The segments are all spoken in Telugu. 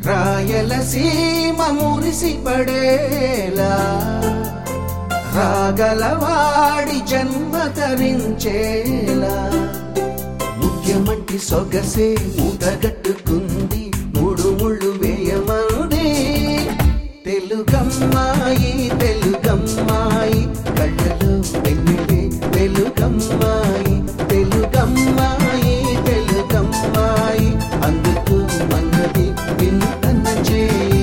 రాయలసీమ మురిసి పడేలా రాగలవాడి జన్మ తరించేలా ముఖ్యమంటి సొగసే మూటగట్టుకుంది మూడు ముళ్ళు వేయమంది తెలుగమ్మాయి తెలుగమ్మాయి కళ్ళలో వెన్నెలే వెలుగమ్మాయి తెలుగమ్మాయి తెలుగమ్మాయి అందుకు మన్నది వింతన చేయి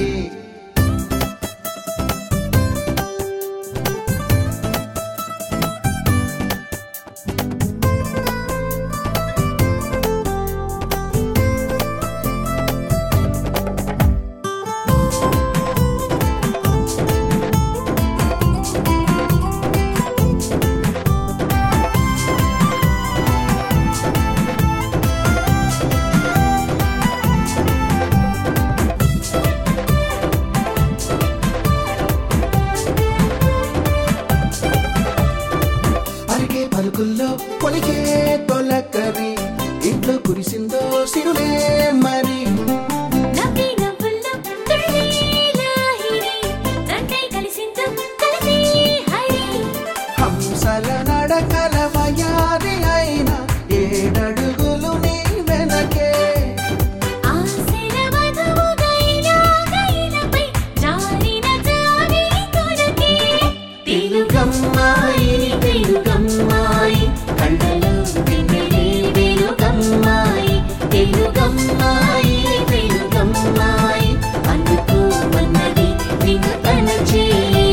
పలికే పలుకుల్లో కొలికే తొలకరి ఇంట్లో కురిసిందో సిరులే మరి నవ్వి నవ్వుల్లో తుళ్ళి లాహిరి తండ్రి కలిసిందో కలిసి హరి హంసల నడకల వయారి అయిన ఏడడుగులు నీ వెనకే ఆశల వధువుగైనా గైనపై జారిన జారి కొనకే తెలుగమ్మాయి తెలుగమ్మాయి కళ్ళలో వెన్నెలే వెలుగమ్మాయి తెలుగమ్మాయి తెలుగమ్మాయి అందుకు మన్నది వినుతన చేయి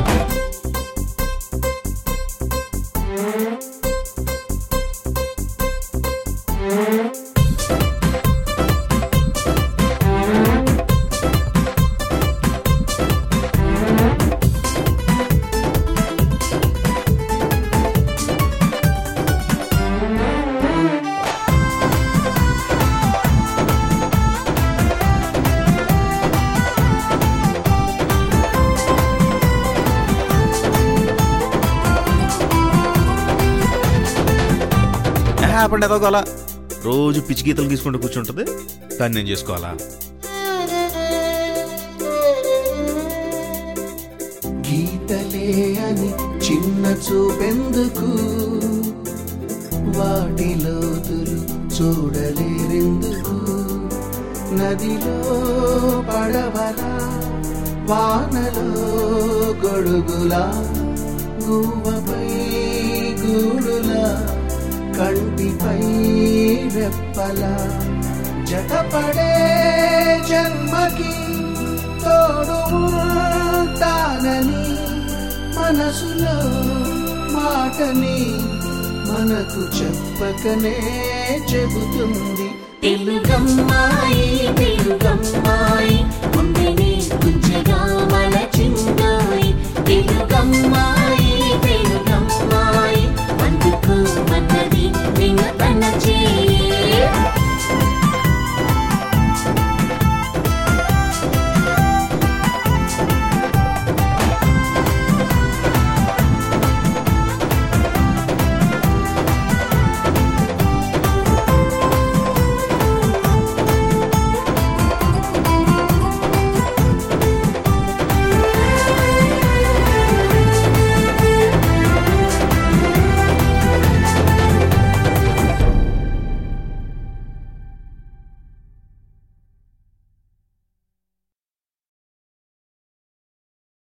హ్యాపండి ఏదో అలా రోజు పిచ్చి గీతలు గీసుకుంటూ కూర్చుంటుంది కానీ నేను చేసుకోవాలా గీతలే అని చిన్న చూపెందుకు వాటిలోతులు చూడలేరెందుకు నదిలో పడవలా వానలో గొడుగులా గువ్వపై గూడులా కంటిపై రెప్పలా జతపడే జన్మకి తోడు ఉంటానని మనసులో మాటని మనకు చెప్పకనే చెబుతుంది తెలుగమ్మాయి తెలుగు